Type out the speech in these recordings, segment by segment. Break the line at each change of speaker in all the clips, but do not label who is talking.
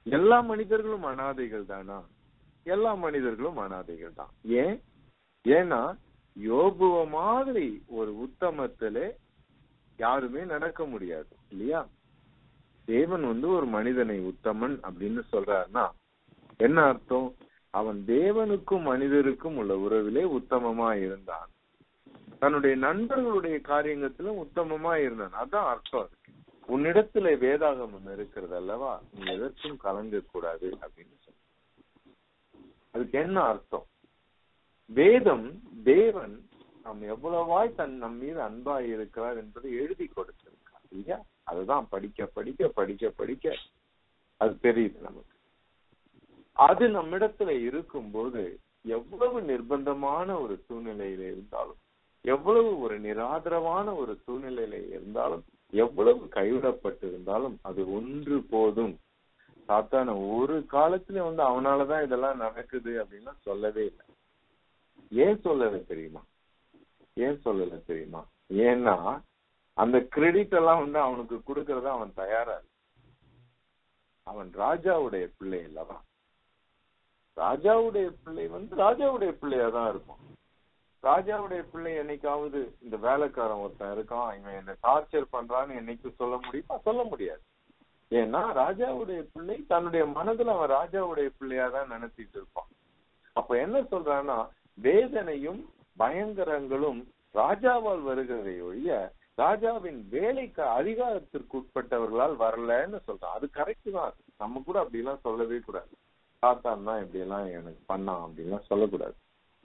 எல்லா மனிதர்களும் அனாதைகள் தானா எல்லா மனிதர்களும் அனாதைகள் தான் ஏன் ஏன்னா யோபுவ மாதிரி ஒரு உத்தமத்திலே யாருமே நடக்க முடியாது இல்லையா தேவன் வந்து ஒரு மனிதனை உத்தமன் அப்படின்னு சொல்றாருன்னா என்ன அர்த்தம் அவன் தேவனுக்கும் மனிதருக்கும் உள்ள உறவிலே உத்தமமா இருந்தான் தன்னுடைய நண்பர்களுடைய காரியத்திலும் உத்தமமா இருந்தான் அதான் அர்த்தம் இருக்கு உன்னிடத்துல வேதாகமம் இருக்கிறது அல்லவா நீ எதற்கும் கலங்க கூடாது அப்படின்னு சொல்ல அதுக்கு என்ன அர்த்தம் வேதம் தேவன் நாம் எவ்வளவாய் தன் நம் மீது அன்பாய் இருக்கிறார் என்பதை எழுதி கொடுத்திருக்கார் இல்லையா அதுதான் படிக்க படிக்க படிக்க படிக்க அது தெரியுது நமக்கு அது நம்மிடத்துல இருக்கும்போது எவ்வளவு நிர்பந்தமான ஒரு சூழ்நிலையில இருந்தாலும் எவ்வளவு ஒரு நிராதரவான ஒரு சூழ்நிலையில இருந்தாலும் எவ்வளவு கைவிடப்பட்டு இருந்தாலும் அது ஒன்று போதும் சாத்தான ஒரு காலத்துல வந்து அவனாலதான் இதெல்லாம் நடக்குது அப்படின்னா சொல்லவே இல்லை ஏன் சொல்லல தெரியுமா ஏன் சொல்லல தெரியுமா ஏன்னா அந்த கிரெடிட் எல்லாம் வந்து அவனுக்கு கொடுக்கறத அவன் தயாரா இல்லை அவன் ராஜாவுடைய பிள்ளை அல்லவா ராஜாவுடைய பிள்ளை வந்து ராஜாவுடைய பிள்ளையா தான் இருக்கும் ராஜாவுடைய பிள்ளை என்னைக்காவது இந்த வேலைக்காரன் ஒருத்தன் இருக்கான் இவன் என்ன டார்ச்சர் பண்றான்னு என்னைக்கு சொல்ல முடியுமா சொல்ல முடியாது ஏன்னா ராஜாவுடைய பிள்ளை தன்னுடைய மனதுல அவன் ராஜாவுடைய பிள்ளையா தான் நினைச்சிட்டு இருப்பான் அப்ப என்ன சொல்றான்னா வேதனையும் பயங்கரங்களும் ராஜாவால் வருகிறதை ஒழிய ராஜாவின் வேலைக்கு அதிகாரத்திற்கு உட்பட்டவர்களால் வரலன்னு சொல்றான் அது கரெக்ட் தான் நம்ம கூட அப்படி எல்லாம் சொல்லவே கூடாது சாத்தான் தான் இப்படி எல்லாம் எனக்கு பண்ணான் அப்படின்லாம் சொல்லக்கூடாது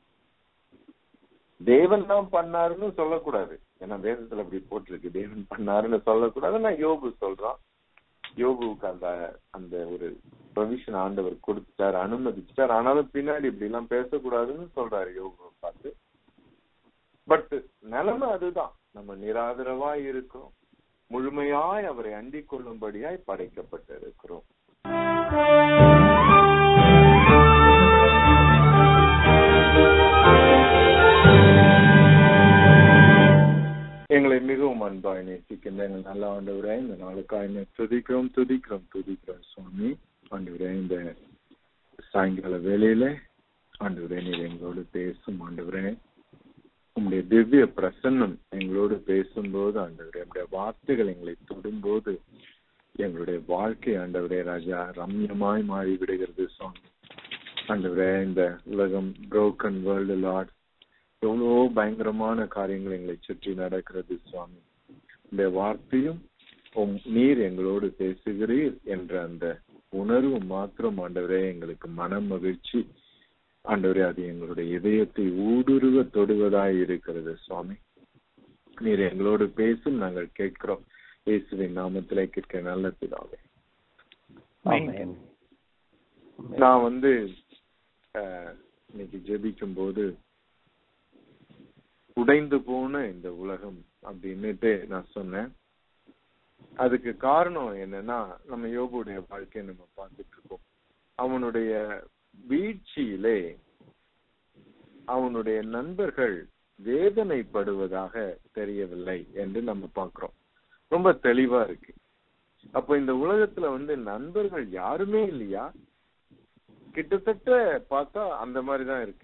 தேவன் தான் பண்ணாருன்னு சொல்லக்கூடாது ஏன்னா வேதத்துல அப்படி போட்டிருக்கு தேவன் பண்ணாருன்னு சொல்லக்கூடாது நான் யோபு சொல்றான் யோபுவுக்கு அந்த அந்த ஒரு ப்ரொவிஷன் ஆண்டவர் கொடுத்துட்டாரு அனுமதிச்சிட்டாரு ஆனாலும் பின்னாடி இப்படி எல்லாம் பேசக்கூடாதுன்னு சொல்றாரு யோபுவை பார்த்து பட் நிலைமை அதுதான் நம்ம நிராதரவாய் இருக்கிறோம் முழுமையாய் அவரை அண்டிக் கொள்ளும்படியாய் படைக்கப்பட்டு இருக்கிறோம் எங்களை மிகவும் அன்பாய் நேசிக்கின்ற எங்கள் நல்ல ஆண்டவரே இந்த நாளுக்காக துதிக்கிறோம் துதிக்கிறோம் துதிக்கிறோம் சுவாமி ஆண்டவரே இந்த சாயங்கால வேலையில ஆண்டவரே நீர் எங்களோடு பேசும் ஆண்டவரே உங்களுடைய திவ்ய பிரசன்னம் எங்களோடு பேசும்போது ஆண்டவரே உங்களுடைய வார்த்தைகள் எங்களை தொடும்போது எங்களுடைய வாழ்க்கை ஆண்டவரே ராஜா ரம்யமாய் மாறி விடுகிறது சுவாமி ஆண்டவரே இந்த உலகம் புரோக்கன் வேர்ல்டு லார்ட் எவ்வளவோ பயங்கரமான காரியங்கள் எங்களை சுற்றி நடக்கிறது சுவாமி இந்த வார்த்தையும் உம் நீர் எங்களோடு பேசுகிறீர் என்ற அந்த உணர்வு மாத்திரம் ஆண்டவரே எங்களுக்கு மன மகிழ்ச்சி ஆண்டவரே அது எங்களுடைய இதயத்தை ஊடுருவ தொடுவதாய் இருக்கிறது சுவாமி நீர் எங்களோடு பேசும் நாங்கள் கேட்கிறோம் இயேசுவின் நாமத்திலே கேட்க நல்ல பிதாவே
ஆமென்.
நான் வந்து அஹ், இன்னைக்கு ஜெபிக்கும் போது உடைந்து போன இந்த உலகம் அப்படின்னுட்டு நான் சொன்னேன் அதுக்கு காரணம் என்னன்னா நம்ம யோபுடைய வாழ்க்கையை நம்ம பார்த்துட்டு இருக்கோம் அவனுடைய வீழ்ச்சியிலே அவனுடைய நண்பர்கள் வேதனைப்படுவதாக தெரியவில்லை என்று நம்ம பார்க்கிறோம் ரொம்ப தெளிவா இருக்கு அப்போ இந்த உலகத்துல வந்து நண்பர்கள் யாருமே இல்லையா கிட்டத்தட்ட பார்த்தா அந்த மாதிரிதான் இருக்கு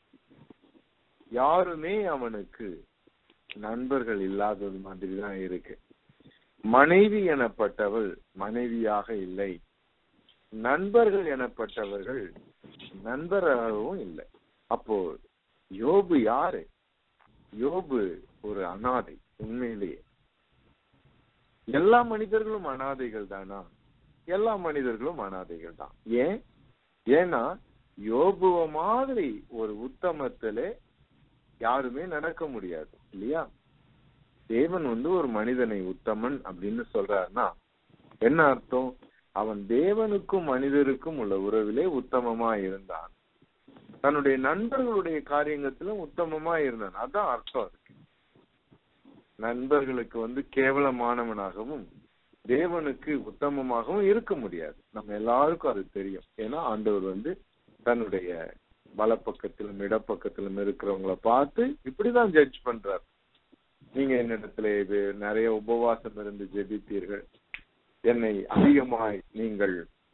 யாருமே அவனுக்கு நண்பர்கள் இல்லாதது மாதிரி தான் இருக்கு மனைவி எனப்பட்டவள் மனைவியாக இல்லை நண்பர்கள் எனப்பட்டவர்கள் நண்பராகவும் இல்லை அப்போ யோபு யாரு யோபு ஒரு அனாதை உண்மையிலேயே எல்லா மனிதர்களும் அனாதைகள் தானா எல்லா மனிதர்களும் அனாதைகள் தான் ஏன் ஏன்னா யோபுவ மாதிரி ஒரு உத்தமத்திலே யாருமே நடக்க முடியாது இல்லையா தேவன் வந்து ஒரு மனிதனை உத்தமன் அப்படின்னு சொல்றாருன்னா என்ன அர்த்தம் அவன் தேவனுக்கும் மனிதருக்கும் உள்ள உறவிலே உத்தமமா இருந்தான் தன்னுடைய நண்பர்களுடைய காரியத்திலும் உத்தமமா இருந்தான் அதான் அர்த்தம் இருக்கு நண்பர்களுக்கு வந்து கேவலமானவனாகவும் தேவனுக்கு உத்தமமாகவும் இருக்க முடியாது நம்ம எல்லாருக்கும் அது தெரியும் ஏன்னா ஆண்டவர் வந்து தன்னுடைய வலப்பக்கத்திலும் இடப்பக்கத்திலும் இருக்கிறவங்கள பார்த்து இப்படிதான் ஜட்ஜ் பண்றார் நீங்க என்னிடத்துல இது நிறைய உபவாசம் இருந்து ஜெபித்தீர்கள் என்னை அதிகமாய் நீங்கள்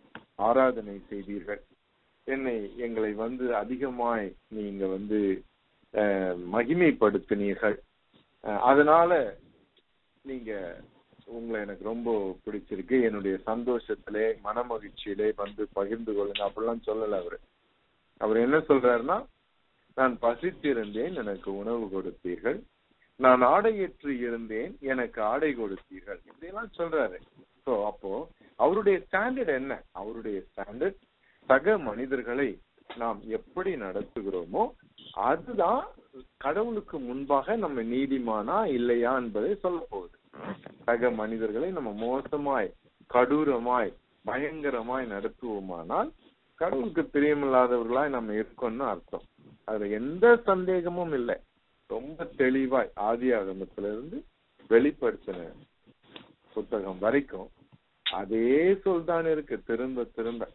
ஆராதனை செய்தீர்கள் என்னை எங்களை வந்து அதிகமாய் நீங்க வந்து அஹ், மகிமைப்படுத்தினீர்கள் அஹ், அதனால நீங்க உங்களை எனக்கு ரொம்ப பிடிச்சிருக்கு என்னுடைய சந்தோஷத்திலே மனமகிழ்ச்சியிலே வந்து பகிர்ந்து கொள்ளுங்க அப்படிலாம் சொல்லல அவரு அவர் என்ன சொல்றாருன்னா நான் பசித்திருந்தேன் எனக்கு உணவு கொடுத்தீர்கள் நான் ஆடையற்று இருந்தேன் எனக்கு ஆடை கொடுத்தீர்கள் இப்படியெல்லாம் சொல்றாரு சோ அப்போ அவருடைய ஸ்டாண்டர்ட் என்ன அவருடைய ஸ்டாண்டர்ட் சக மனிதர்களை நாம் எப்படி நடத்துகிறோமோ அதுதான் கடவுளுக்கு முன்பாக நம்ம நீதிமானா இல்லையா என்பதை சொல்ல போகுது சக மனிதர்களை நம்ம மோசமாய் கடூரமாய் பயங்கரமாய் நடத்துவோமானால் கடவுளுக்கு பிரியமில்லாதவர்களாய் நம்ம இருக்கோம்னு அர்த்தம் அதுல எந்த சந்தேகமும் இல்லை ரொம்ப தெளிவாய் ஆதி ஆகமத்திலிருந்து வெளிப்படுத்தின புத்தகம் வரைக்கும் அதே சொல் தான் இருக்கு திரும்ப திரும்ப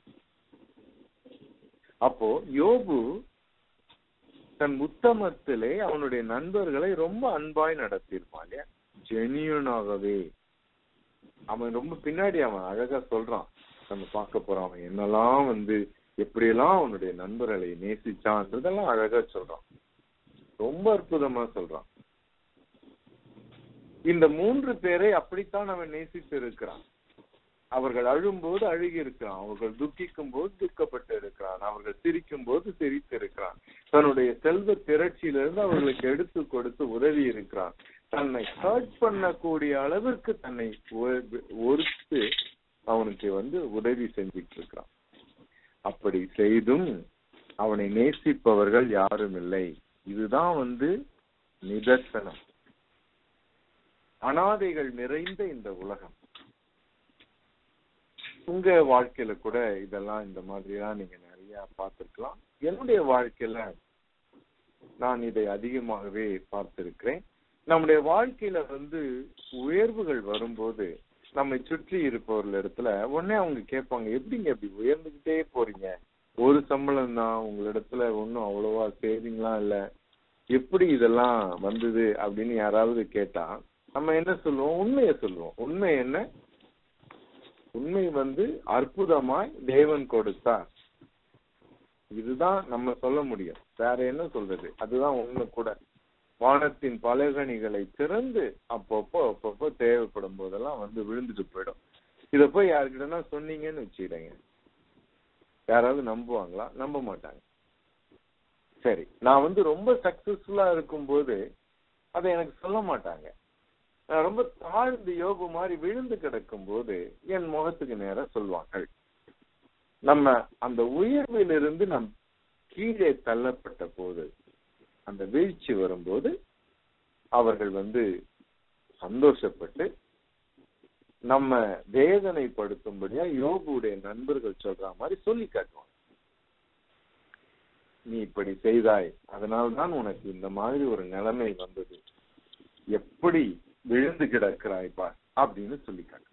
அப்போ யோபு தன் உத்தமத்திலே அவனுடைய நண்பர்களை ரொம்ப அன்பாய் நடத்தியிருப்பான் இல்லையா ஜெனியூனாகவே அவன் ரொம்ப பின்னாடி அவன் அழகா சொல்றான் நம்ம பார்க்க போறோம் அவன் என்னெல்லாம் வந்து எப்படியெல்லாம் அவனுடைய நண்பர்களை நேசிச்சான்றதெல்லாம் அழகா சொல்றான் ரொம்ப அற்புதமா சொல்றான் இந்த மூன்று பேரை அப்படித்தான் அவன் நேசித்து இருக்கிறான் அவர்கள் அழும்போது அழுகி இருக்கிறான் அவர்கள் துக்கிக்கும் போது துக்கப்பட்டு இருக்கிறான் அவர்கள் சிரிக்கும் போது சிரித்து இருக்கிறான் தன்னுடைய செல்வ திரட்சியிலிருந்து அவர்களுக்கு எடுத்து கொடுத்து உதவி இருக்கிறான் தன்னை ஹர்ட் பண்ணக்கூடிய அளவிற்கு தன்னை ஒ- ஒருத்து அவனுக்கு வந்து உதவி செஞ்சுட்டு இருக்கிறான் அப்படி செய்தும் அவனை நேசிப்பவர்கள் யாரும் இல்லை இதுதான் வந்து நிதர்சனம் அனாதைகள் நிறைந்த இந்த உலகம் உங்க வாழ்க்கையில கூட இதெல்லாம் இந்த மாதிரி எல்லாம் நீங்க நிறைய பார்த்திருக்கலாம் என்னுடைய வாழ்க்கையில நான் இதை அதிகமாகவே பார்த்திருக்கிறேன் நம்முடைய வாழ்க்கையில வந்து உயர்வுகள் வரும்போது நம்மை சுற்றி இருப்பவர்கள் இடத்துல உடனே அவங்க கேட்பாங்க எப்படிங்க இப்படி உயர்ந்துகிட்டே போறீங்க ஒரு சம்பளம் தான் உங்களிடத்துல ஒன்றும் அவ்வளவா சேவிங்லாம் இல்ல எப்படி இதெல்லாம் வந்தது அப்படின்னு யாராவது கேட்டா நம்ம என்ன சொல்லுவோம் உண்மையை சொல்லுவோம் உண்மை என்ன உண்மை வந்து அற்புதமாய் தேவன் கொடுத்தார் இதுதான் நம்ம சொல்ல முடியும் வேற என்ன சொல்றது அதுதான் உண்மை கூட வானத்தின் பலகணிகளை திறந்து அப்பப்போ அப்பப்போ தேவைப்படும் போதெல்லாம் வந்து விழுந்துட்டு போயிடும் இத போய் யாருக்கிட்டனா சொன்னீங்கன்னு வச்சுக்கிடுங்க யாராவது நம்புவாங்களா நம்ப மாட்டாங்க சரி நான் வந்து ரொம்ப சக்சஸ்ஃபுல்லா இருக்கும்போது அதை எனக்கு சொல்ல மாட்டாங்க நான் ரொம்ப தாழ்ந்து யோபு மாதிரி விழுந்து கிடக்கும் போது என் முகத்துக்கு நேரா சொல்வாங்க நம்ம அந்த உயர்விலிருந்து நம் கீழே தள்ளப்பட்ட போது அந்த வீழ்ச்சி வரும்போது அவர்கள் வந்து சந்தோஷப்பட்டு நம்ம வேதனைப்படுத்தும்படியா யோபுடைய நண்பர்கள் சொல்ற மாதிரி சொல்லி காட்டுவாங்க நீ இப்படி செய்தாய் அதனால்தான் உனக்கு இந்த மாதிரி ஒரு நிலைமை வந்தது எப்படி விழுந்து கிடக்கிறாய் பார் அப்படின்னு சொல்லி காட்டுவாங்க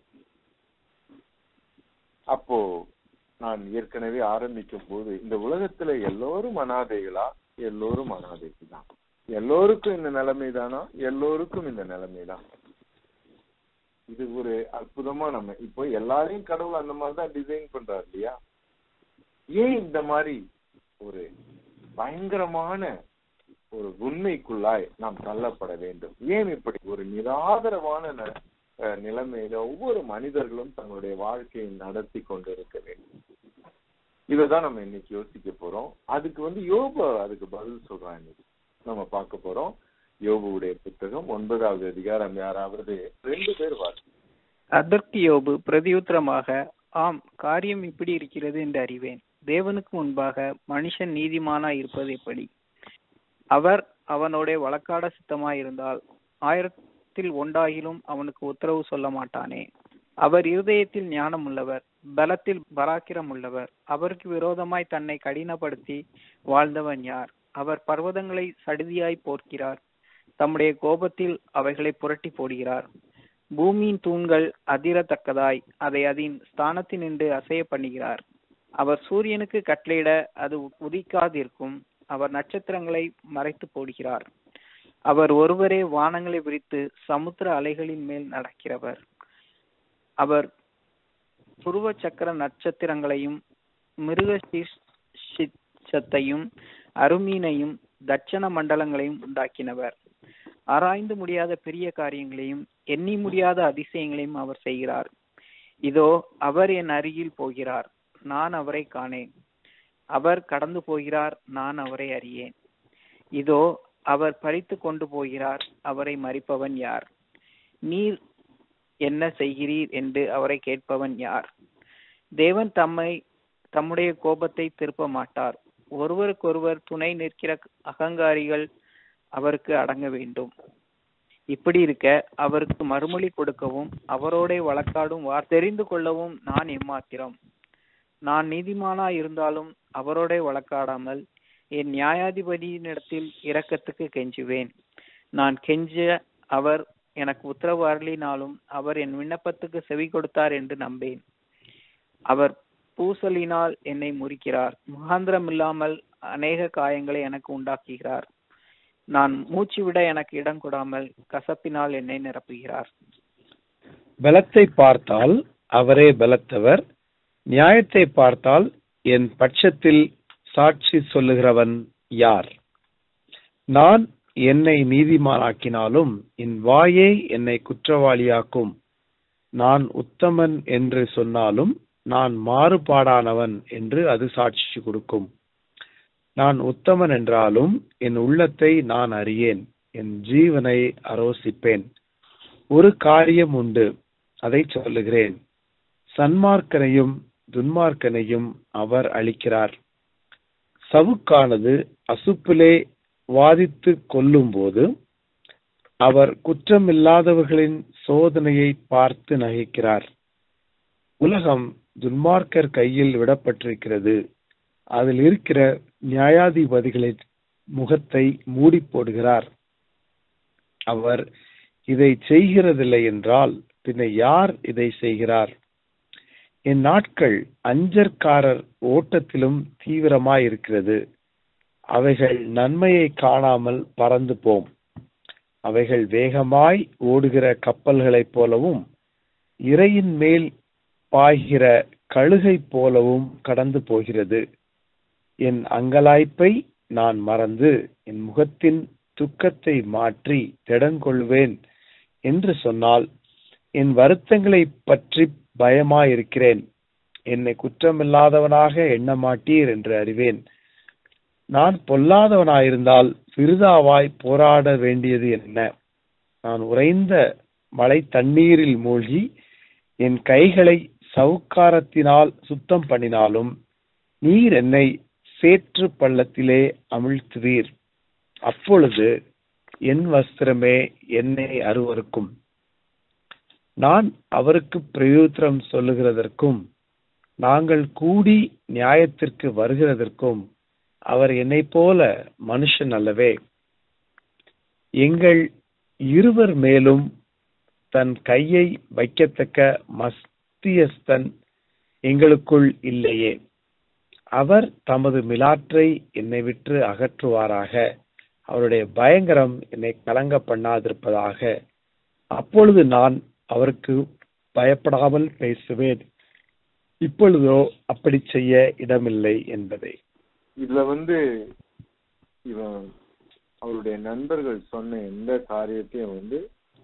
அப்போ நான் ஏற்கனவே ஆரம்பிக்கும் போது இந்த உலகத்துல எல்லோரும் அனாதைகளா எல்லோரும் அனாதைகள் தான் எல்லோருக்கும் இந்த நிலைமை தானா எல்லோருக்கும் இந்த நிலைமை தான் இது ஒரு அற்புதமா நம்ம இப்போ எல்லாரையும் கடவுள் அந்த மாதிரி தான் டிசைன் பண்றாரு இல்லையா ஏன் இந்த மாதிரி ஒரு பயங்கரமான ஒரு உண்மைக்குள்ளாய் நாம் தள்ளப்பட வேண்டும் ஏன் இப்படி ஒரு நிராதரவான ந- அஹ் நிலைமையில ஒவ்வொரு மனிதர்களும் தங்களுடைய வாழ்க்கையை நடத்தி கொண்டு இருக்க வேண்டும் இததான் நம்ம இன்னைக்கு யோசிக்க போறோம் அதுக்கு வந்து யோபு அதுக்கு பதில் சொல்றான் இன்னைக்கு நம்ம பார்க்க போறோம் யோபுவுடைய புத்தகம் ஒன்பதாவது அதிகாரம் யாராவது ரெண்டு பேர் வாசி
அதற்கு யோபு பிரதியுத்தரமாக ஆம் காரியம் இப்படி இருக்கிறது என்று அறிவேன் தேவனுக்கு முன்பாக மனுஷன் நீதிமானாய் இருப்பது எப்படி அவர் அவனோட வழக்காட சித்தமாயிருந்தால் ஆயிரத்தில் ஒன்றாகிலும் அவனுக்கு உத்தரவு சொல்ல மாட்டானே அவர் இருதயத்தில் ஞானம் உள்ளவர் பலத்தில் பராக்கிரம் உள்ளவர் அவருக்கு விரோதமாய் தன்னை கடினப்படுத்தி வாழ்ந்தவன் யார் அவர் பர்வதங்களை சடுதியாய் போர்க்கிறார் தம்முடைய கோபத்தில் அவைகளை புரட்டி போடுகிறார் பூமியின் தூண்கள் அதிரத்தக்கதாய் அதை அதன் ஸ்தானத்தினின்று அசைய பண்ணுகிறார் அவர் சூரியனுக்கு கட்டளையிட அது உதிக்காதிருக்கும் அவர் நட்சத்திரங்களை மறைத்து போடுகிறார் அவர் ஒருவரே வானங்களை விரித்து சமுத்திர அலைகளின் மேல் நடக்கிறவர் அவர் புருவ சக்கர நட்சத்திரங்களையும் மிருக சீர்ஷத்தையும் அருமீனையும் தட்சண மண்டலங்களையும் உண்டாக்கினவர் ஆராய்ந்து முடியாத பெரிய காரியங்களையும் எண்ணி முடியாத அதிசயங்களையும் அவர் செய்கிறார் இதோ அவர் என் அருகில் போகிறார் நான் அவரை காணேன் அவர் கடந்து போகிறார் நான் அவரை அறியேன் இதோ அவர் பறித்து கொண்டு போகிறார் அவரை மறிப்பவன் யார் நீர் என்ன செய்கிறீர் என்று அவரை கேட்பவன் யார் தேவன் தம்மை தம்முடைய கோபத்தை திருப்ப மாட்டார் ஒருவருக்கொருவர் துணை நிற்கிற அகங்காரிகள் அவருக்கு அடங்க வேண்டும் இப்படி இருக்க அவருக்கு மறுமொழி கொடுக்கவும் அவரோட வழக்காடும் வார் தெரிந்து கொள்ளவும் நான் எம்மாத்திரம் நான் நீதிமானா இருந்தாலும் அவரோட வழக்காடாமல் என் நியாயாதிபதியினிடத்தில் இரக்கத்துக்கு கெஞ்சுவேன் நான் கெஞ்ச அவர் எனக்கு உத்தரவு அருளினாலும் அவர் என் விண்ணப்பத்துக்கு செவி கொடுத்தார் என்று நம்பேன் அவர் பூசலினால் என்னை முறிக்கிறார் முகாந்திரம் இல்லாமல் அநேக காயங்களை எனக்கு உண்டாக்குகிறார் நான் மூச்சு விட எனக்கு இடம் கொடாமல் கசப்பினால் என்னை நிரப்புகிறார்
பலத்தை பார்த்தால் அவரே பலத்தவர் நியாயத்தை பார்த்தால் என் பட்சத்தில் சாட்சி சொல்லுகிறவன் யார் நான் என்னை நீதிமானாக்கினாலும் என் வாயே என்னை குற்றவாளியாக்கும் நான் உத்தமன் என்று சொன்னாலும் நான் மாறுபாடானவன் என்று அது சாட்சி கொடுக்கும் நான் உத்தமன் என்றாலும் என் உள்ளத்தை நான் அறியேன் என் ஜீவனை அரோசிப்பேன் ஒரு காரியம் உண்டு அதை சொல்லுகிறேன் சன்மார்க்கனையும் துன்மார்க்கனையும் அவர் அளிக்கிறார் சவுக்கானது அசுப்பிலே வாதித்து கொல்லும்போது அவர் குற்றமில்லாதவர்களின் சோதனையை பார்த்து நகைக்கிறார் உலகம் துன்மார்க்கர் கையில் விடப்பட்டிருக்கிறது அதில் இருக்கிற நியாயாதிபதிகளின் முகத்தை மூடி போடுகிறார் அவர் இதை செய்கிறதில்லை என்றால் பின்ன யார் இதை செய்கிறார் என் நாட்கள் அஞ்சற்காரர் ஓட்டத்திலும் தீவிரமாய் இருக்கிறது அவைகள் நன்மையை காணாமல் பறந்து போம் அவைகள் வேகமாய் ஓடுகிற கப்பல்களைப் போலவும் இறையின் மேல் பாய்கிற கழுகை போலவும் கடந்து போகிறது என் அங்கலாய்ப்பை நான் மறந்து என் முகத்தின் துக்கத்தை மாற்றி திடங்கொள்வேன் என்று சொன்னால் என் வருத்தங்களை பற்றி பயமாயிருக்கிறேன் என்னை குற்றமில்லாதவனாக எண்ண மாட்டீர் என்று அறிவேன் நான் பொல்லாதவனாயிருந்தால் விருதாவாய் போராட வேண்டியது என்ன நான் உறைந்த மழை தண்ணீரில் மூழ்கி என் கைகளை சவுக்காரத்தினால் சுத்தம் பண்ணினாலும் நீர் என்னை சேற்று பள்ளத்திலே அமிழ்த்துவீர் அப்பொழுது என் வஸ்திரமே என்னை அருவருக்கும் நான் அவருக்கு பிரயோத்திரம் சொல்லுகிறதற்கும் நாங்கள் கூடி நியாயத்திற்கு வருகிறதற்கும் அவர் என்னை போல மனுஷன் அல்லவே எங்கள் இருவர் மேலும் தன் கையை வைக்கத்தக்க மஸ்தியஸ்தன் எங்களுக்குள் இல்லையே அவர் தமது மிலாற்றை என்னை விட்டு அகற்றுவாராக அவருடைய பயங்கரம் என்னை கலங்க பண்ணாதிருப்பதாக அப்பொழுது நான் அவருக்கு பயப்படாமல் பேசுவேன் இப்பொழுதோ அப்படி செய்ய இடமில்லை என்பதை
இதுல வந்து இவன் அவருடைய நண்பர்கள் சொன்ன எந்த காரியத்தையும் வந்து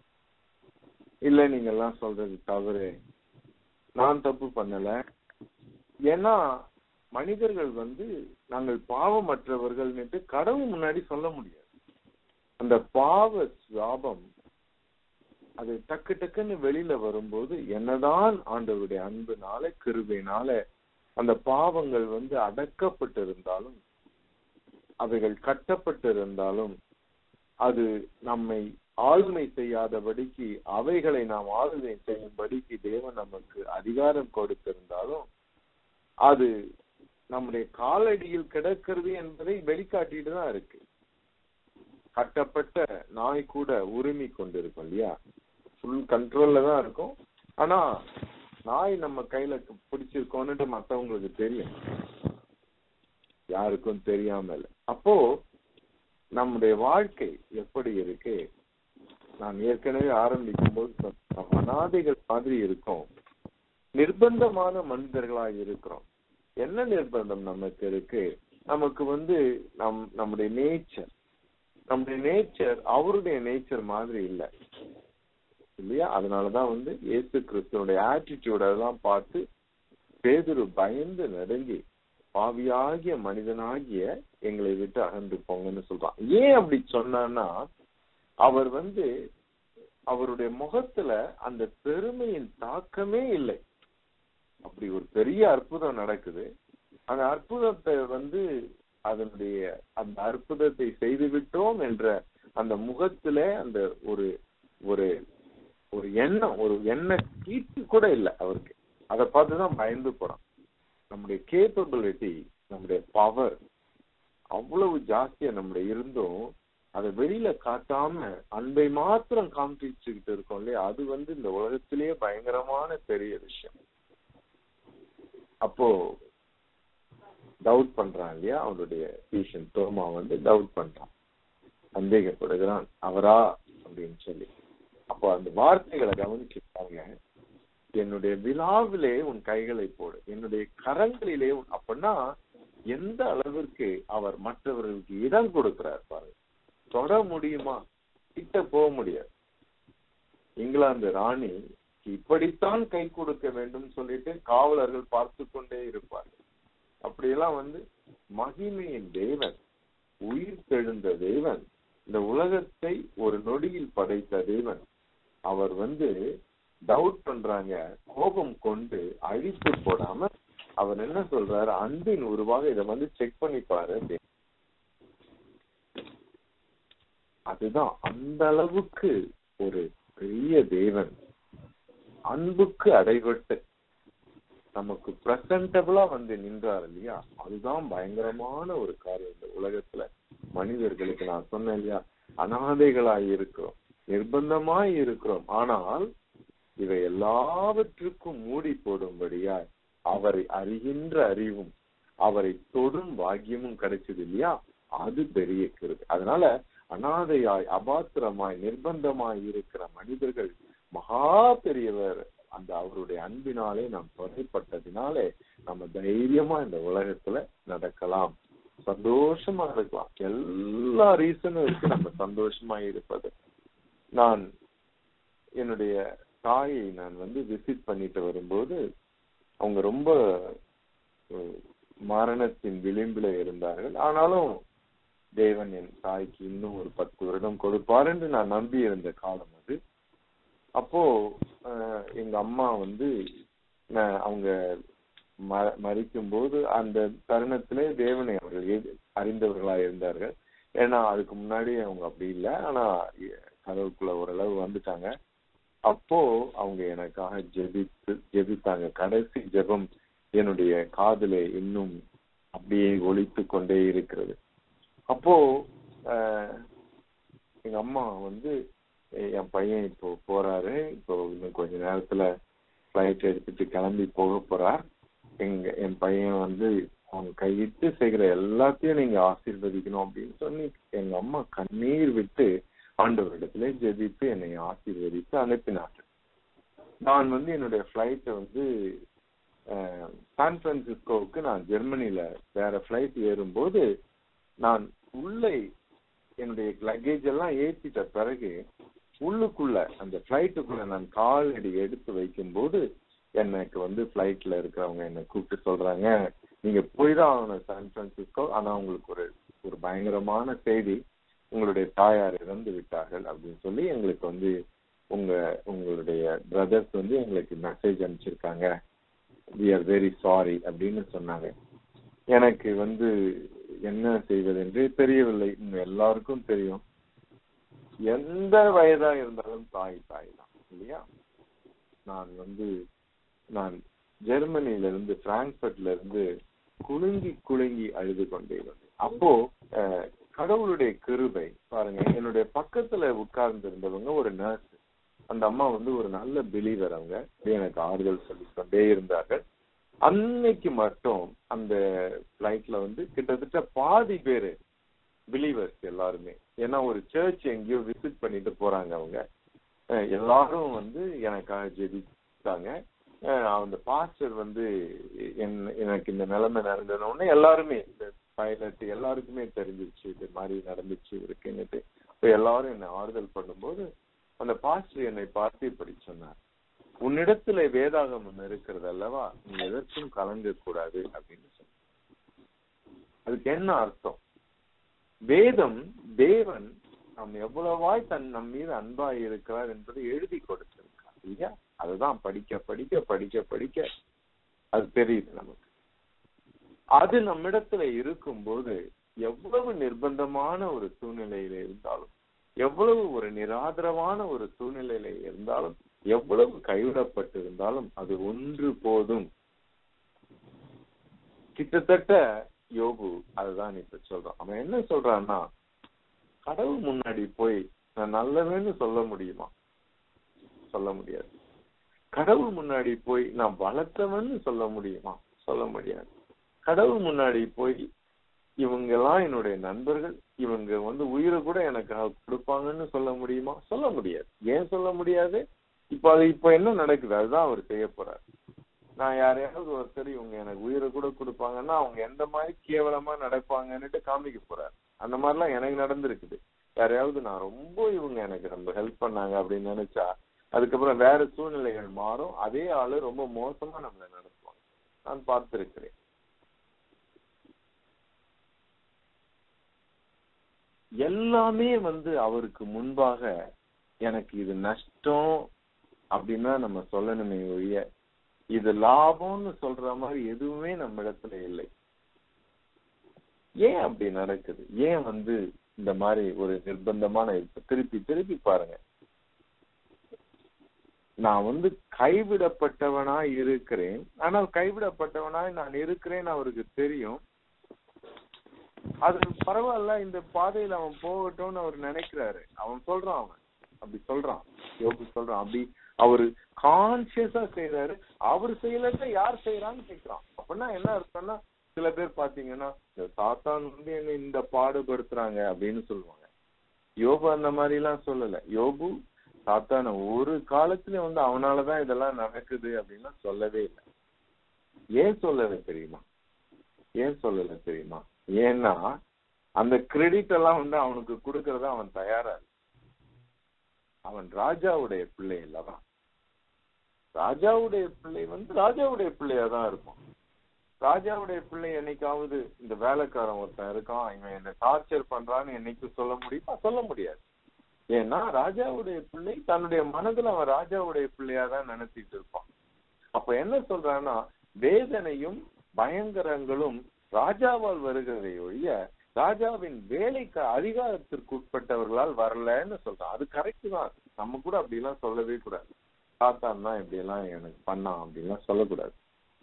இல்ல நீங்க எல்லாம் சொல்றது தவறு நான் தப்பு பண்ணல ஏன்னா மனிதர்கள் வந்து நாங்கள் பாவமற்றவர்கள் கடவுள் முன்னாடி சொல்ல முடியாது அந்த பாவ சுவாபம் அது டக்கு டக்குன்னு வெளியில வரும்போது என்னதான் ஆண்டவருடைய அன்புனால கிருபைனால அந்த பாவங்கள் வந்து அடக்கப்பட்டு இருந்தாலும் அவைகள் கட்டப்பட்டு இருந்தாலும் அது நம்மை ஆளுமை செய்யாதபடிக்கு அவைகளை நாம் ஆளுமை செய்யும்படிக்கு தேவன் நமக்கு அதிகாரம் கொடுத்திருந்தாலும் அது நம்முடைய காலடியில் கிடக்கிறது என்பதை வெளிக்காட்டிட்டு தான் இருக்கு கட்டப்பட்ட நாய் கூட உரிமை கொண்டிருக்கும் இல்லையா ஃபுல் கண்ட்ரோல்ல தான் இருக்கும் ஆனா நாய் நம்ம கையில பிடிச்சிருக்கோன்னுட்டு மத்தவங்களுக்கு தெரியும் யாருக்கும் தெரியாம அப்போ நம்முடைய வாழ்க்கை எப்படி இருக்கு நான் ஏற்கனவே ஆரம்பிக்கும் போது அனாதைகள் மாதிரி இருக்கும் நிர்பந்தமான மனிதர்களாக இருக்கிறோம் என்ன நிர்பந்தம் நமக்கு இருக்கு நமக்கு வந்து நம் நம்முடைய நேச்சர் நம்முடைய நேச்சர் அவருடைய நேச்சர் மாதிரி இல்ல இல்லையா அதனாலதான் வந்து இயேசு கிறிஸ்துவனுடைய ஆட்டிடியூட் அதெல்லாம் பார்த்து பேதுரு பயந்து நடுங்கி பாவியாகிய மனிதனாகிய எங்களை விட்டு அகன்று போங்கன்னு சொல்றான் ஏன் அப்படி சொன்னான்னா அவர் வந்து அவருடைய முகத்துல அந்த பெருமையின் தாக்கமே இல்லை அப்படி ஒரு பெரிய அற்புதம் நடக்குது அந்த அற்புதத்தை வந்து அதனுடைய அந்த அற்புதத்தை செய்து விட்டோம் என்ற அந்த முகத்துல அந்த ஒரு ஒரு ஒரு எண்ணம் ஒரு எண்ண கீட்டு கூட இல்லை அவருக்கு அதை பார்த்துதான் பயந்து போறான் நம்முடைய கேப்பபிலிட்டி நம்முடைய பவர் அவ்வளவு ஜாஸ்தியா நம்முடைய இருந்தும் அதை வெளியில காட்டாம அன்பை மாத்திரம் காமிச்சுக்கிட்டு இருக்கோம் இல்லையா அது வந்து இந்த உலகத்திலேயே பயங்கரமான பெரிய விஷயம் அப்போ டவுட் பண்றான் இல்லையா அவனுடைய டீஷன் தோமா வந்து டவுட் பண்றான் சந்தேகப்படுகிறான் அவரா அப்படின்னு சொல்லி அப்போ அந்த வார்த்தைகளை கவனிச்சுட்டாங்க என்னுடைய விழாவிலே உன் கைகளை போடு என்னுடைய கரங்களிலே உன் அப்படின்னா எந்த அளவிற்கு அவர் மற்றவர்களுக்கு இடம் கொடுக்கிறார் பாருங்க தொட முடியுமா கிட்ட போக முடியாது இங்கிலாந்து ராணி இப்படித்தான் கை கொடுக்க வேண்டும் சொல்லிட்டு காவலர்கள் பார்த்து கொண்டே இருப்பார்கள் அப்படியெல்லாம் வந்து மகிமையின் தேவன் உயிர் தெழுந்த தேவன் இந்த உலகத்தை ஒரு நொடியில் படைத்த தேவன் அவர் வந்து டவுட் பண்றாங்க கோபம் கொண்டு அழித்து போடாம அவர் என்ன சொல்றாரு அன்பின் உருவாக இதை வந்து செக் பண்ணி பாரு அப்படின்னு. அதுதான் அந்த அளவுக்கு ஒரு பெரிய தேவன் அன்புக்கு அடைபட்டு நமக்கு பிரசன்டபிளா வந்து நின்றார் இல்லையா அதுதான் பயங்கரமான ஒரு காரியம் இந்த உலகத்துல மனிதர்களுக்கு நான் சொன்னேன் இல்லையா அனாதைகளாய் இருக்கிறோம் நிர்பந்தமாய் இருக்கிறோம் ஆனால் இவை எல்லாவற்றுக்கும் மூடி போடும்படியாய் அவரை அறிகின்ற அறிவும் அவரை தொடும் பாக்கியமும் கிடைச்சது இல்லையா அது பெரிய கிருபை அதனால அனாதையாய் அபாத்திரமாய் நிர்பந்தமாய் இருக்கிற மனிதர்கள் மகா பெரியவர் அந்த அவருடைய அன்பினாலே நாம் தொலைப்பட்டதினாலே நம்ம தைரியமா இந்த உலகத்துல நடக்கலாம் சந்தோஷமா இருக்கலாம் எல்லா ரீசனும் இருக்கு நம்ம சந்தோஷமா இருப்பது நான் என்னுடைய தாயை நான் வந்து விசிட் பண்ணிட்டு வரும்போது அவங்க ரொம்ப அஹ், மரணத்தின் விளிம்பில இருந்தார்கள் ஆனாலும் தேவன் என் தாய்க்கு இன்னும் ஒரு பத்து வருடம் கொடுப்பார் என்று நான் நம்பி இருந்த காலம் அது அப்போ அஹ், எங்க அம்மா வந்து நான் அவங்க ம- மரிக்கும்போது அந்த தருணத்திலே தேவனை அவர்கள் எது- அறிந்தவர்களா இருந்தார்கள் ஏன்னா அதுக்கு முன்னாடி அவங்க அப்படி இல்லை ஆனா கடவுளுக்குள்ள ஓரளவு வந்துட்டாங்க அப்போ அவங்க எனக்காக ஜெபித்து ஜெபித்தாங்க கடைசி ஜெபம் என்னுடைய காதுல இன்னும் அப்படியே ஒலித்து கொண்டே இருக்கிறது அப்போ ஆஹ், எங்க அம்மா வந்து எ- என் பையன் இப்போ போறாரு இப்போ இன்னும் கொஞ்ச நேரத்துல ஃபிளைட் எடுத்துட்டு கிளம்பி போக போறார் எங்க என் பையன் வந்து அவங்க கையிட்டு செய்கிற எல்லாத்தையும் நீங்க ஆசீர்வதிக்கணும் அப்படின்னு சொல்லி எங்க அம்மா கண்ணீர் விட்டு ஆண்டவரிடத்திலே ஜெபித்து என்னை ஆசீர்வதித்து அனுப்பினார்கள் நான் வந்து என்னுடைய ஃபிளைட்டை வந்து அஹ், சான் பிரான்சிஸ்கோவுக்கு நான் ஜெர்மனில வேற ஃபிளைட் ஏறும்போது நான் உள்ளே என்னுடைய லக்கேஜ் எல்லாம் ஏற்றிட்ட பிறகு உள்ளுக்குள்ள அந்த ஃபிளைட்டுக்குள்ள நான் காலடி எடுத்து வைக்கும்போது எனக்கு வந்து ஃபிளைட்ல இருக்கிறவங்க என்னை கூப்பிட்டு சொல்றாங்க நீங்க போய் தான் ஆகணும் சான் பிரான்சிஸ்கோ ஆனா உங்களுக்கு ஒரு ஒரு பயங்கரமான செய்தி உங்களுடைய தாயார் இறந்து விட்டார்கள் அப்படின்னு சொல்லி எங்களுக்கு வந்து உங்க உங்களுடைய பிரதர்ஸ் வந்து எங்களுக்கு மெசேஜ் அனுப்பிச்சிருக்காங்க வி ஆர் வெரி சாரி அப்படின்னு சொன்னாங்க எனக்கு வந்து என்ன செய்வதென்று தெரியவில்லை உங்க எல்லாருக்கும் தெரியும் எந்த வயதா இருந்தாலும் தாய் தாய் தான் இல்லையா நான் வந்து நான் ஜெர்மனில இருந்து பிராங்க்பர்ட்ல இருந்து குலுங்கி குலுங்கி அழுது கொண்டே வந்தேன் அப்போ அஹ், கடவுளுடைய கிருபை பாருங்க என்னுடைய பக்கத்துல உட்கார்ந்து இருந்தவங்க ஒரு நர்ஸ் அந்த அம்மா வந்து ஒரு நல்ல பிலீவர் அவங்க எனக்கு ஆறுதல் சொல்லிக் கொண்டே இருந்தார்கள் அன்னைக்கு மட்டும் அந்த பிளைட்ல வந்து கிட்டத்தட்ட பாதி பேரு பிலீவர்ஸ் எல்லாருமே ஏன்னா ஒரு சர்ச் எங்கேயோ விசிட் பண்ணிட்டு போறாங்க அவங்க அஹ் எல்லாரும் வந்து எனக்காக ஜெபித்தாங்க அஹ் அந்த பாஸ்டர் வந்து என்- எனக்கு இந்த நிலைமை நடந்தது உடனே எல்லாருமே இந்த பைலட் எல்லாருக்குமே தெரிஞ்சிருச்சு இது மாதிரி நடந்துச்சு இருக்குன்னுட்டு இப்ப எல்லாரும் என்னை ஆறுதல் பண்ணும்போது அந்த பாஸ்டர் என்னை பார்த்து இப்படி சொன்னார் உன்னிடத்துல வேதாகமம் இருக்கிறது அல்லவா நீ எதற்கும் கலங்க கூடாது அப்படின்னு சொன்னார் அதுக்கு என்ன அர்த்தம் வேதம் தேவன் நம் எவ்வளவாய் தன் நம் மீது அன்பாய் இருக்கிறார் என்பதை எழுதி கொடுத்திருக்கார் இல்லையா அதுதான் படிக்க படிக்க படிக்க படிக்க அது தெரியுது நமக்கு அது நம்மிடத்துல இருக்கும்போது எவ்வளவு நிர்பந்தமான ஒரு சூழ்நிலையில இருந்தாலும் எவ்வளவு ஒரு நிராதரவான ஒரு சூழ்நிலையில இருந்தாலும் எவ்வளவு கைவிடப்பட்டு இருந்தாலும் அது ஒன்று போதும் கிட்டத்தட்ட யோபு அதுதான் இப்ப சொல்றான் அவன் என்ன சொல்றான்னா கடவுள் முன்னாடி போய் நான் நல்லவன்னு சொல்ல முடியுமா சொல்ல முடியாது கடவுள் முன்னாடி போய் நான் பலத்தவன்னு சொல்ல முடியுமா சொல்ல முடியாது கடவுள் முன்னாடி போய் இவங்க எல்லாம் என்னுடைய நண்பர்கள் இவங்க வந்து உயிரை கூட எனக்கு கொடுப்பாங்கன்னு சொல்ல முடியுமா சொல்ல முடியாது ஏன் சொல்ல முடியாது இப்ப அது இப்ப என்ன நடக்குது அதுதான் அவர் செய்ய போறாரு நான் யாரையாவது ஒருத்தர் இவங்க எனக்கு உயிரை கூட கொடுப்பாங்கன்னா அவங்க எந்த மாதிரி கேவலமா நடப்பாங்கன்னுட்டு காமிக்க போறாரு அந்த மாதிரிலாம் எனக்கு நடந்திருக்குது யாரையாவது நான் ரொம்ப இவங்க எனக்கு ரொம்ப ஹெல்ப் பண்ணாங்க அப்படின்னு நினைச்சா அதுக்கப்புறம் வேற சூழ்நிலைகள் மாறும் அதே ஆளு ரொம்ப மோசமா நம்மளை நடத்துவாங்க நான் பார்த்திருக்கிறேன் எல்லாமே வந்து அவருக்கு முன்பாக எனக்கு இது நஷ்டம் அப்படின்னா நம்ம சொல்லணுமே ஒழிய இது லாபம்னு சொல்ற மாதிரி எதுவுமே நம்ம இடத்துல இல்லை ஏன் அப்படி நடக்குது ஏன் வந்து இந்த மாதிரி ஒரு நிர்பந்தமான இப்ப திருப்பி திருப்பி பாருங்க நான் வந்து கைவிடப்பட்டவனாய் இருக்கிறேன் ஆனால் கைவிடப்பட்டவனாய் நான் இருக்கிறேன்னு அவருக்கு தெரியும் அது பரவாயில்ல இந்த பாதையில அவன் போகட்டும்னு அவர் நினைக்கிறாரு அவன் சொல்றான் அவன் அப்படி சொல்றான் யோபு சொல்றான் அப்படி அவரு கான்சியஸா செய்யறாரு அவர் செய்யலன்னா யார் செய்யறான்னு கேக்குறான் அப்படின்னா என்ன அர்த்தம்னா சில பேர் பாத்தீங்கன்னா இந்த சாத்தான் வந்து என்ன இந்த பாடுபடுத்துறாங்க அப்படின்னு சொல்லுவாங்க யோபு அந்த மாதிரி எல்லாம் சொல்லல யோபு சாத்தான ஒரு காலத்துலயும் வந்து அவனாலதான் இதெல்லாம் நடக்குது அப்படின்னா சொல்லவே இல்லை ஏன் சொல்லல தெரியுமா ஏன் சொல்லல தெரியுமா ஏன்னா அந்த கிரெடிட் எல்லாம் வந்து அவனுக்கு கொடுக்கறத அவன் தயாரா இல்லை. அவன் ராஜாவுடைய பிள்ளை அல்லவா ராஜாவுடைய பிள்ளை வந்து ராஜாவுடைய பிள்ளையா தான் இருக்கும் ராஜாவுடைய பிள்ளை என்னைக்காவது இந்த வேலைக்காரன் ஒருத்தன் இருக்கான் இவன் என்ன டார்ச்சர் பண்றான்னு என்னைக்கு சொல்ல முடியுமா சொல்ல முடியாது ஏன்னா ராஜாவுடைய பிள்ளை தன்னுடைய மனதுல அவன் ராஜாவுடைய பிள்ளையா தான் நினைச்சிட்டு இருப்பான் அப்ப என்ன சொல்றான்னா வேதனையும் பயங்கரங்களும் ராஜாவால் வருகிறதை ஒழிய ராஜாவின் வேலைக்கு அதிகாரத்திற்கு உட்பட்டவர்களால் வரலன்னு சொல்றான் அது கரெக்ட் தான் நம்ம கூட அப்படி எல்லாம் சொல்லவே கூடாது சாத்தான் தான் இப்படி எல்லாம் எனக்கு பண்ணான் அப்படின்லாம் சொல்லக்கூடாது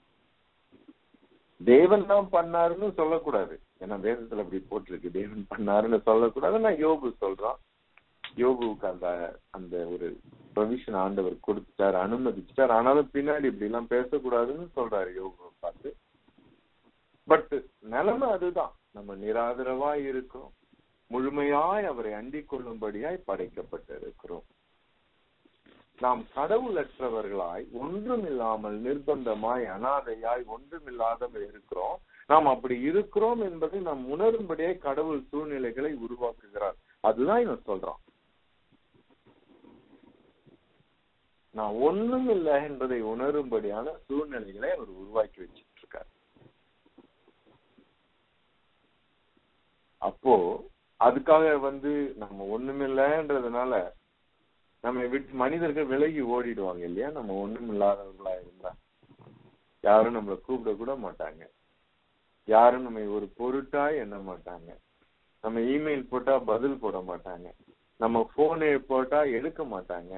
தேவன் தான் பண்ணாருன்னு சொல்லக்கூடாது ஏன்னா வேதத்துல அப்படி போட்டிருக்கு தேவன் பண்ணாருன்னு சொல்லக்கூடாது நான் யோபு சொல்றான் யோபுவுக்கு அந்த அந்த ஒரு ப்ரொவிஷன் ஆண்டவர் கொடுத்துட்டாரு அனுமதிச்சிட்டாரு ஆனாலும் பின்னாடி இப்படி எல்லாம் பேசக்கூடாதுன்னு சொல்றாரு யோபுவை பார்த்து பட் நிலைமை அதுதான் நம்ம நிராதரவாய் இருக்கிறோம் முழுமையாய் அவரை அண்டிக் கொள்ளும்படியாய் படைக்கப்பட்டு இருக்கிறோம் நாம் கடவுளற்றவர்களாய் ஒன்றுமில்லாமல் நிர்பந்தமாய் அனாதையாய் ஒன்றுமில்லாதவர் இருக்கிறோம் நாம் அப்படி இருக்கிறோம் என்பதை நாம் உணரும்படியாய் கடவுள் சூழ்நிலைகளை உருவாக்குகிறார் அதுதான் இவன் சொல்றான் நான் ஒண்ணும் இல்லை என்பதை உணரும்படியான சூழ்நிலைகளை அவர் உருவாக்கி வச்சிட்டு இருக்கார் அப்போ அதுக்காக வந்து நம்ம ஒண்ணுமில்லைன்றதுனால நம்ம விட்டு மனிதர்கள் விலகி ஓடிடுவாங்க இல்லையா நம்ம ஒண்ணும் இல்லாதவர்களா இருந்தா யாரும் நம்மள கூப்பிட கூட மாட்டாங்க யாரும் நம்ம ஒரு பொருட்டா எண்ண மாட்டாங்க நம்ம இமெயில் போட்டா பதில் போட மாட்டாங்க நம்ம போனு போட்டா எடுக்க மாட்டாங்க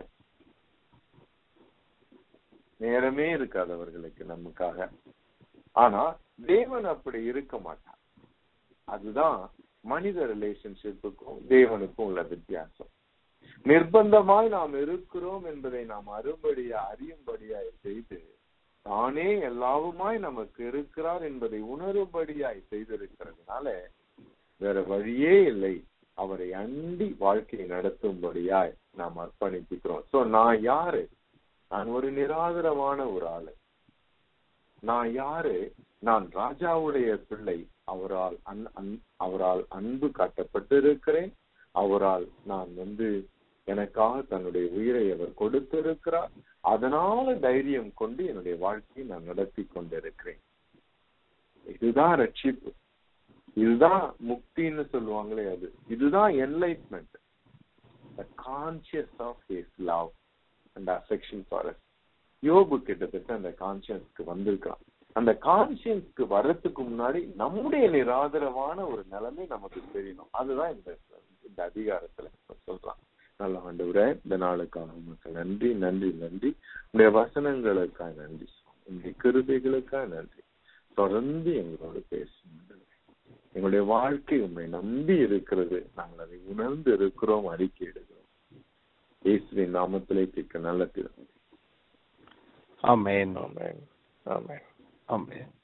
நேரமே இருக்காது அவர்களுக்கு நமக்காக ஆனா தேவன் அப்படி இருக்க மாட்டான் அதுதான் மனித ரிலேஷன்ஷிப்புக்கும் தேவனுக்கும் உள்ள வித்தியாசம் நிர்பந்தமாய் நாம் இருக்கிறோம் என்பதை நாம் அரும்படியா அறியும்படியாய் செய்து தானே எல்லாவுமாய் நமக்கு இருக்கிறார் என்பதை உணரும்படியாய் செய்திருக்கிறதுனால வேற வழியே இல்லை அவரை அண்டி வாழ்க்கையை நடத்தும்படியாய் நாம் அர்ப்பணித்துக்கிறோம் சோ நான் யாரு நான் ஒரு நிராதரவான ஒரு ஆளு நான் யாரு நான் ராஜாவுடைய பிள்ளை அவரால் அன் அன்- அவரால் அன்பு காட்டப்பட்டிருக்கிறேன் அவரால் நான் வந்து எனக்காக தன்னுடைய உயிரை அவர் கொடுத்திருக்கிறார் அதனால தைரியம் கொண்டு என்னுடைய வாழ்க்கையை நான் நடத்தி கொண்டிருக்கிறேன் இதுதான் ரட்சிப்பு இதுதான் முக்தின்னு சொல்லுவாங்களே அது இதுதான் enlightenment the conscious of his love and affection for us யோபு கிட்டத்தட்ட அந்த கான்சியன்ஸ்க்கு வந்திருக்கான் அந்த கான்சியன்ஸ்க்கு வர்றதுக்கு முன்னாடி நம்முடைய நிராதரவான ஒரு நிலைமை நமக்கு தெரியணும் அதுதான் இந்த இந்த அதிகாரத்துல சொல்றான் நல்ல ஆண்டவரே இந்த நாளுக்காக உமக்கு நன்றி நன்றி நன்றி உடைய வசனங்களுக்காக நன்றி உங்களுடைய கிருபைகளுக்காக நன்றி தொடர்ந்து எங்களோட பேசும் எங்களுடைய வாழ்க்கை உண்மை நம்பி இருக்கிறது நாங்கள் அதை உணர்ந்து இருக்கிறோம் அறிக்கையிடுகிறோம் இயேசுவின் நாமத்திலே கேட்க நல்ல திறமை
ஆமென்
ஆமென் ஆமென்
ஆமென்